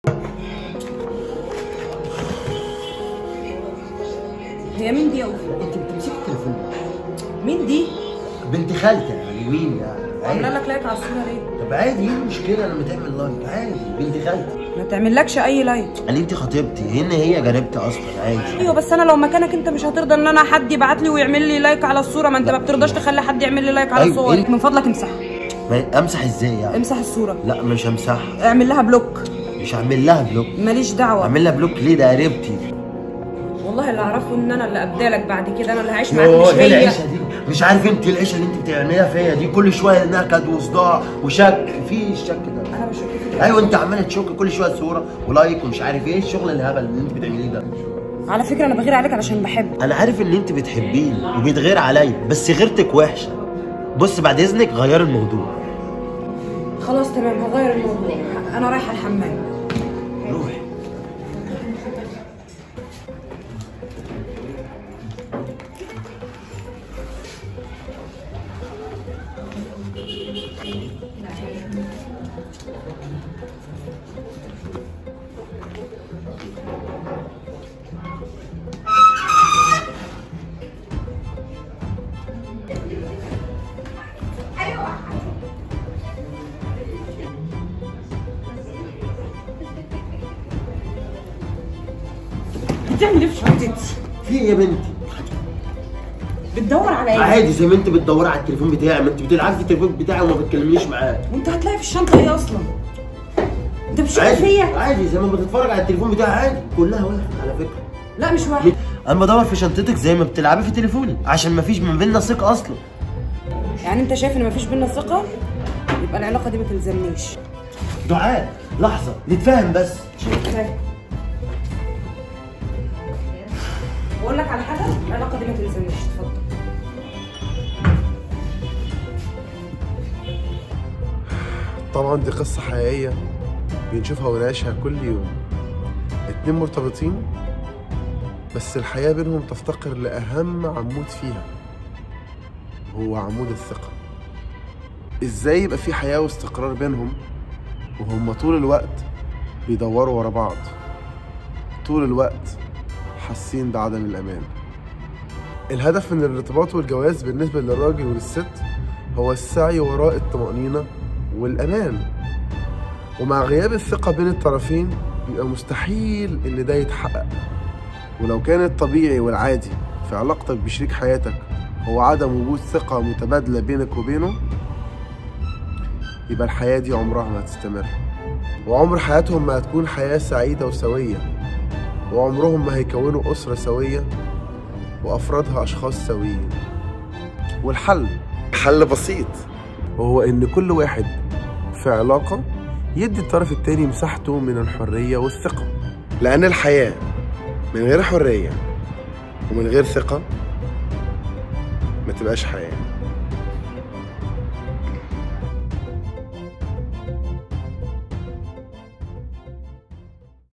هي مين دي يا أوفي؟ انت بتمسكي التليفون مين دي؟ بنت خالتي يعني مين يعني عامله عادي. لك لايك على الصوره ليه؟ طب عادي ايه المشكله لما تعمل لايك عادي بنت خالتي ما تعملكش اي لايك يعني انت خطيبتي هنا هي جاربتي اصلا عادي ايوه بس انا لو مكانك انت مش هترضى ان انا حد يبعت لي ويعمل لي لايك على الصوره ما انت ما بترضاش تخلي حد يعمل لي لايك على أيوة، الصور إيه؟ من فضلك امسحها ما امسح ازاي يعني امسح الصوره لا مش همسحها اعمل لها بلوك مش هعمل لها بلوك ماليش دعوه اعمل لها بلوك ليه ده قريبتي والله اللي اعرفه ان انا اللي ابدالك بعد كده انا اللي هعيش معاك يوه مش ايه هي العيشه دي مش عارف انت إيه العيشه اللي انت بتعمليها فيا دي كل شويه نكد وصداع وشك في الشك ده انا بشك فيك ايوه انت عماله تشك كل شويه صوره ولايك ومش عارف ايه الشغل الهبل اللي انت بتعمليه ده على فكره انا بغير عليك علشان بحب انا عارف ان انت بتحبيني وبيتغير عليا بس غيرتك وحشه بص بعد اذنك غير الموضوع خلاص تمام هغير الموضوع انا رايحه الحمام روحي بتعمل ايه في شنطتي في ايه يا بنتي بتدور على ايه عادي زي ما انت بتدوري على التليفون بتاعي ما انت بتلعبي في التليفون بتاعي وما بتكلمنيش معاه وانت هتلاقي في الشنطه ايه اصلا انت مش شايف عادي فيا عادي زي ما بتتفرج على التليفون بتاعي عادي كلها واحد على فكره لا مش واحد انا بدور في شنطتك زي ما بتلعبي في تليفوني عشان ما فيش ما بيننا ثقه اصلا يعني انت شايف ان مفيش بينا ثقه يبقى العلاقه دي ما تلزمنيش دعاء لحظه نتفاهم بس فاهم بقول لك على حاجه العلاقه دي ما تلزمنيش اتفضل طبعا دي قصة حقيقية بنشوفها ونعيشها كل يوم اتنين مرتبطين بس الحياة بينهم تفتقر لأهم عمود فيها هو عمود الثقة ازاي يبقى في حياة واستقرار بينهم وهم طول الوقت بيدوروا ورا بعض طول الوقت حاسين بعدم الأمان الهدف من الارتباط والجواز بالنسبة للراجل وللست هو السعي وراء الطمأنينة والأمان ومع غياب الثقة بين الطرفين بيبقى مستحيل إن ده يتحقق ولو كان الطبيعي والعادي في علاقتك بشريك حياتك هو عدم وجود ثقة متبادلة بينك وبينه يبقى الحياة دي عمرها ما هتستمر وعمر حياتهم ما هتكون حياة سعيدة وسوية وعمرهم ما هيكونوا أسرة سوية وأفرادها أشخاص سويين والحل حل بسيط وهو إن كل واحد في علاقة يدي الطرف التاني مساحته من الحرية والثقة لأن الحياة من غير حرية ومن غير ثقة ما تبقاش حياة